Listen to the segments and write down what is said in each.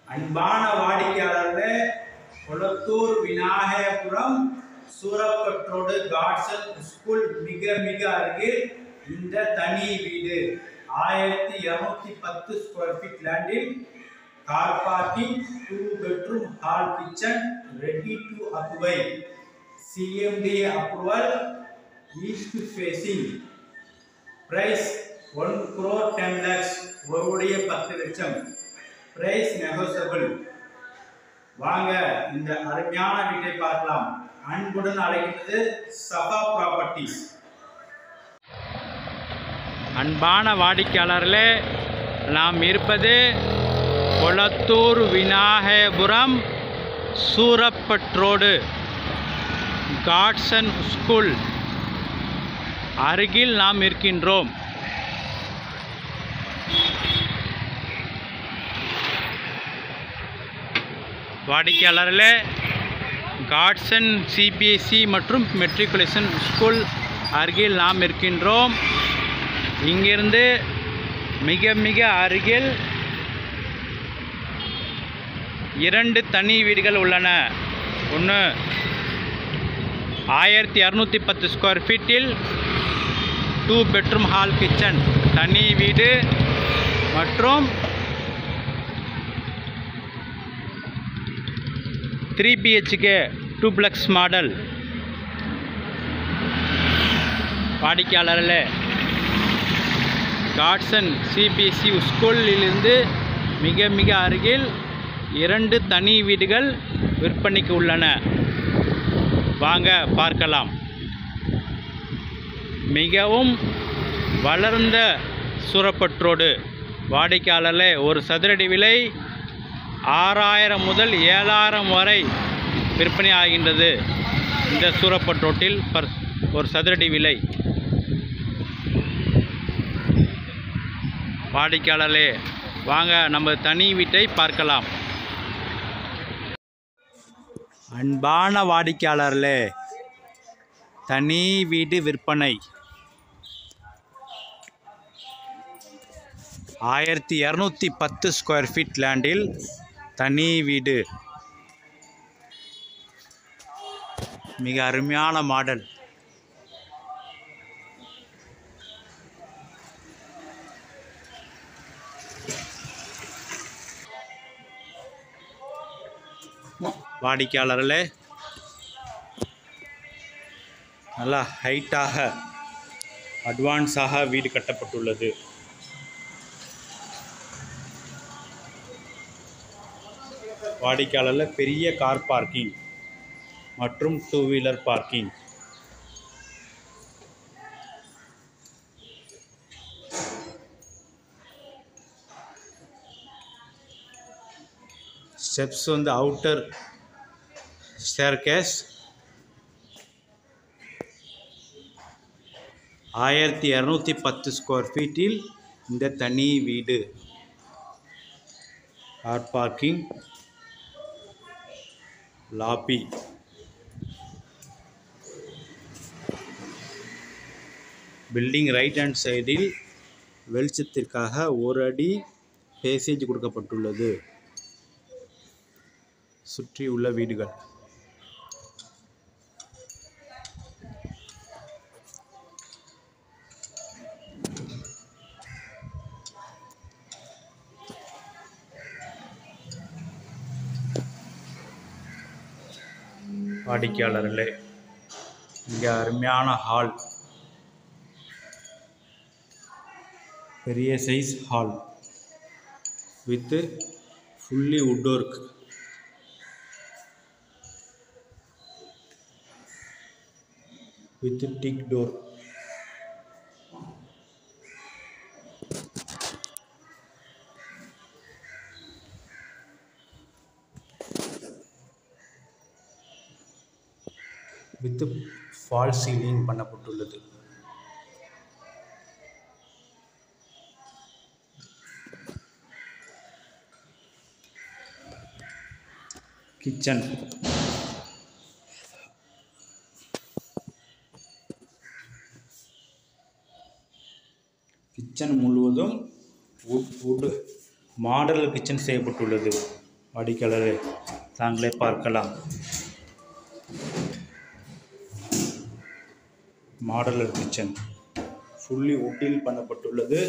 அன்பான வாடிக்கையாளர்களே கொளத்தூர் விநாயகபுரம் சூரப்பற்றோடு காட்சன் ஸ்கூல் மிக மிக அருகில் இந்த தனி வீடு ஆயிரத்தி இருநூத்தி பத்து ஸ்கொயர் ஃபீட் லேண்டில் car parking two bedroom hall kitchen ready to occupy CMDA approval east facing price one crore ten lakhs ஒருவருடைய பத்து லட்சம் பிரைஸ் நெகோசபிள் வாங்க இந்த அருமையான வீட்டை பார்க்கலாம் அன்புடன் அழைக்கிறது சபா ப்ராப்பர்ட்டிஸ் அன்பான வாடிக்கையாளர்களே நாம் இருப்பது கொளத்தூர் விநாயகபுரம் சூரப்பட்ரோடு காட்சன் ஸ்கூல் அருகில் நாம் இருக்கின்றோம் வாடிக்கையாளர்களே காட்சன் சிபிஎஸ்சி மற்றும் மெட்ரிகுலேஷன் ஸ்கூல் அருகில் நாம் இருக்கின்றோம் இங்கிருந்து மிக மிக அருகில் இரண்டு தனி வீடுகள் உள்ளன ஒன்று ஆயிரத்தி இரநூத்தி பத்து ஸ்கொயர் ஃபீட்டில் டூ பெட்ரூம் ஹால் கிச்சன் தனி வீடு மற்றும் த்ரீ பிஹெச்கே டூப்ளெக்ஸ் மாடல் வாடிக்கையாளர்களே காட்சன் சிபிஎஸ்சி ஸ்கூலிலிருந்து மிக மிக அருகில் இரண்டு தனி வீடுகள் விற்பனைக்கு உள்ளன வாங்க பார்க்கலாம் மிகவும் வளர்ந்த சூரப்பற்றோடு வாடிக்கையாளர்களே ஒரு சதுரடி விலை ஆறாயிரம் முதல் ஏழாயிரம் வரை விற்பனை ஆகின்றது இந்த சூரப்பற்றோட்டில் பர் ஒரு சதுரடி விலை வாடிக்கையாளர்களே வாங்க நம்ம தனி வீட்டை பார்க்கலாம் அன்பான வாடிக்கையாளர்களே தனி வீடு விற்பனை ஆயிரத்தி இரநூத்தி பத்து ஸ்கொயர் ஃபீட் லேண்டில் தனி வீடு மிக அருமையான மாடல் வாடிக்கையாளர்களே நல்லா ஹைட்டாக அட்வான்ஸாக வீடு கட்டப்பட்டுள்ளது வாடிக்கையாளரில் பெரிய கார் பார்க்கிங் மற்றும் டூ வீலர் பார்க்கிங் ஸ்டெப்ஸ் வந்து அவுட்டர் ஸ்டேர்கேஸ் ஆயிரத்தி இரநூத்தி பத்து ஸ்கொயர் ஃபீட்டில் இந்த தனி வீடு car parking lobby building right hand சைடில் வெளிச்சத்திற்காக ஒரு அடி பேசேஜ் கொடுக்கப்பட்டுள்ளது சுற்றியுள்ள வீடுகள் வாடிக்கையாளர்களே இங்கே அருமையான ஹால் பெரிய size hall with fully wood work with teak door with false ceiling பண்ணப்பட்டுள்ளது கிச்சன் கிச்சன் முழுவதும் வுட் வுட் மாடல் கிச்சன் செய்யப்பட்டுள்ளது வாடிக்கையாளரே தாங்களே பார்க்கலாம் மாடலர் கிச்சன் ஃபுல்லி உட்டில் பண்ணப்பட்டுள்ளது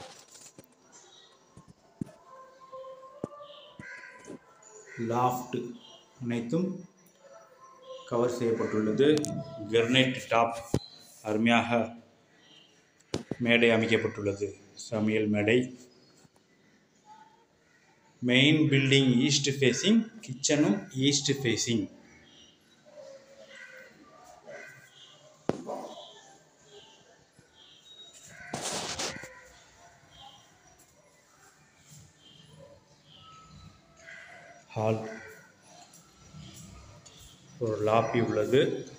லாஃப்ட் அனைத்தும் கவர் செய்யப்பட்டுள்ளது கிரனைட் டாப் அருமையாக மேடை அமைக்கப்பட்டுள்ளது சமையல் மேடை மெயின் பில்டிங் ஈஸ்ட் ஃபேஸிங் கிச்சனும் ஈஸ்ட் ஃபேஸிங் ஹால் ஒரு லாபி உள்ளது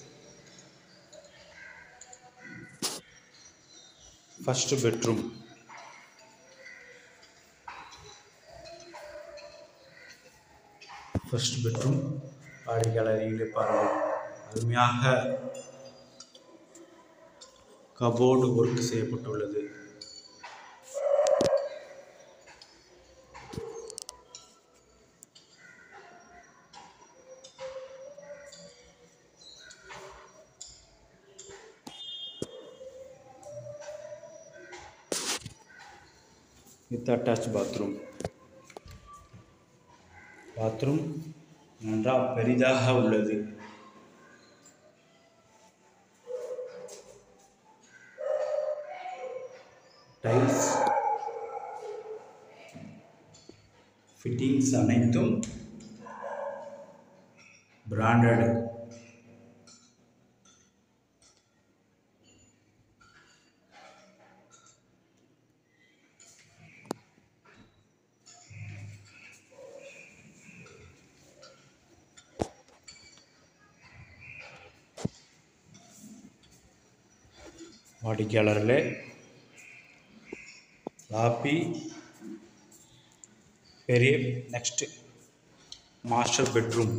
ஃபர்ஸ்ட் பெட்ரூம் ஃபர்ஸ்ட் பெட்ரூம் வாடிக்கையாளர்களே பாருங்கள் அருமையாக கபோர்டு ஒர்க் செய்யப்பட்டுள்ளது வித் அட்டாச் பாத்ரூம் பாத்ரூம் நன்றாக பெரிதாக உள்ளது டைல்ஸ் ஃபிட்டிங்ஸ் அனைத்தும் பிராண்டட் வாடிக்கையாளர்களே லாபி பெரிய நெக்ஸ்ட் மாஸ்டர் பெட்ரூம்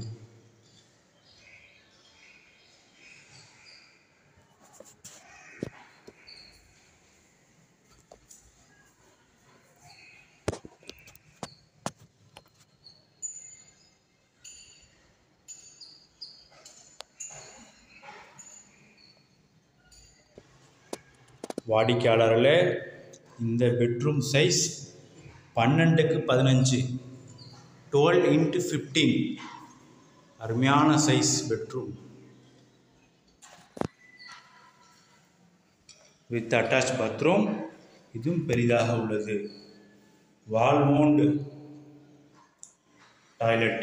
வாடிக்கையாளர்களே இந்த பெட்ரூம் சைஸ் பன்னெண்டுக்கு பதினஞ்சு டுவெல் இன்ட்டு ஃபிஃப்டீன் அருமையான size bedroom with attach bathroom இதுவும் பெரிதாக உள்ளது wall mount toilet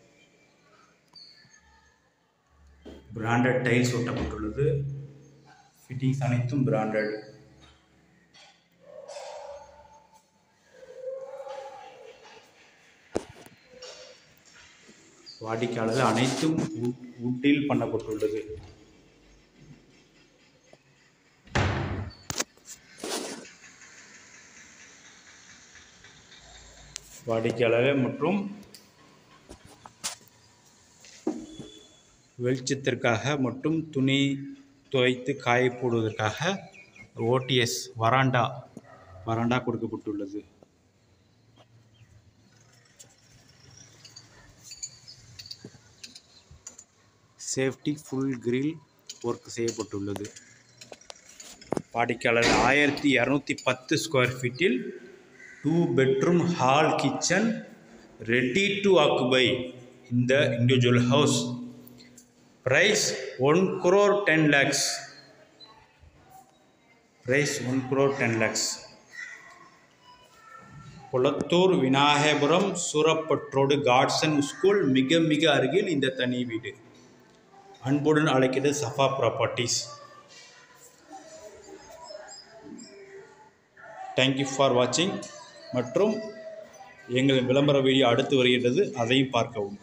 branded tiles ஒட்டப்பட்டுள்ளது ஃபிட்டிங்ஸ் அனைத்தும் பிராண்டட் வாடிக்கையாளர் அனைத்தும் உட்டில் பண்ணப்பட்டுள்ளது வாடிக்கையாளர் மற்றும் வெளிச்சத்திற்காக மற்றும் துணி துவைத்து காய போடுவதற்காக ஓடிஎஸ் வராண்டா வராண்டா கொடுக்கப்பட்டுள்ளது சேஃப்டி ஃபுல் கிரில் ஒர்க் செய்யப்பட்டுள்ளது வாடிக்கையாளர் ஆயிரத்தி இரநூத்தி பத்து ஸ்கொயர் ஃபீட்டில் two bedroom hall kitchen ready to occupy இந்த individual house price one crore ten lakhs price one crore ten lakhs Kolathur Vinayagapuram சூரப்பற்றோடு காட்சன் ஸ்கூல் மிக மிக அருகில் இந்த தனி வீடு அன்புடன் அழைக்கிறது சஃபா ப்ராப்பர்ட்டிஸ் தேங்க்யூ ஃபார் வாட்சிங் மற்றும் எங்கள் விளம்பர வீடியோ அடுத்து வருகிறது அதையும் பார்க்கவும்